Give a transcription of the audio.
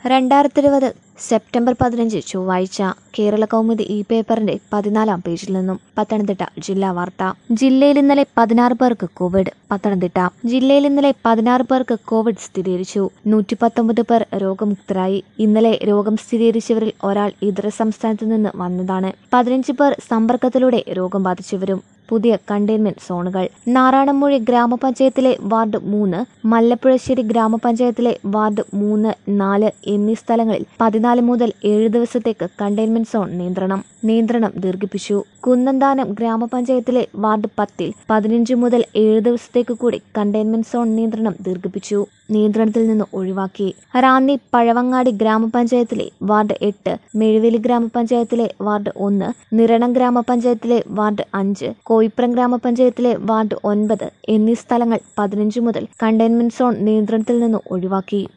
രണ്ടായിരത്തി ഇരുപത് സെപ്റ്റംബർ പതിനഞ്ച് ചൊവ്വാഴ്ച കേരള കൗമുദി ഈ പേപ്പറിന്റെ പതിനാലാം പേജിൽ നിന്നും പത്തനംതിട്ട ജില്ലാ വാർത്ത ജില്ലയിൽ ഇന്നലെ പതിനാറ് പേർക്ക് കോവിഡ് പത്തനംതിട്ട ജില്ലയിൽ ഇന്നലെ പതിനാറ് പേർക്ക് കോവിഡ് സ്ഥിരീകരിച്ചു നൂറ്റി പത്തൊമ്പത് പേർ രോഗമുക്തരായി ഇന്നലെ രോഗം സ്ഥിരീകരിച്ചവരിൽ ഒരാൾ ഇതര സംസ്ഥാനത്തു നിന്ന് വന്നതാണ് പതിനഞ്ച് പേർ സമ്പർക്കത്തിലൂടെ രോഗം ബാധിച്ചവരും പുതിയ കണ്ടെയ്ൻമെന്റ് സോണുകൾ നാറാണമൂഴി ഗ്രാമപഞ്ചായത്തിലെ വാർഡ് മൂന്ന് മല്ലപ്പുഴശ്ശേരി ഗ്രാമപഞ്ചായത്തിലെ വാർഡ് മൂന്ന് നാല് എന്നീ സ്ഥലങ്ങളിൽ പതിനാല് മുതൽ ഏഴ് ദിവസത്തേക്ക് കണ്ടെയ്ൻമെന്റ് സോൺ നിയന്ത്രണം നിയന്ത്രണം ദീർഘിപ്പിച്ചു കുന്നന്താനം ഗ്രാമപഞ്ചായത്തിലെ വാർഡ് പത്തിൽ പതിനഞ്ച് മുതൽ ഏഴ് ദിവസത്തേക്ക് കൂടി കണ്ടെയ്ൻമെന്റ് സോൺ നിയന്ത്രണം ദീർഘിപ്പിച്ചു നിയന്ത്രണത്തിൽ നിന്ന് ഒഴിവാക്കി റാന്നി പഴവങ്ങാടി ഗ്രാമപഞ്ചായത്തിലെ വാർഡ് എട്ട് മെഴുവേലി ഗ്രാമപഞ്ചായത്തിലെ വാർഡ് ഒന്ന് നിരണം ഗ്രാമപഞ്ചായത്തിലെ വാർഡ് അഞ്ച് കോയിപ്രം ഗ്രാമപഞ്ചായത്തിലെ വാർഡ് ഒൻപത് എന്നീ സ്ഥലങ്ങൾ പതിനഞ്ച് മുതൽ കണ്ടെയ്ൻമെന്റ് സോൺ നിയന്ത്രണത്തിൽ നിന്ന് ഒഴിവാക്കി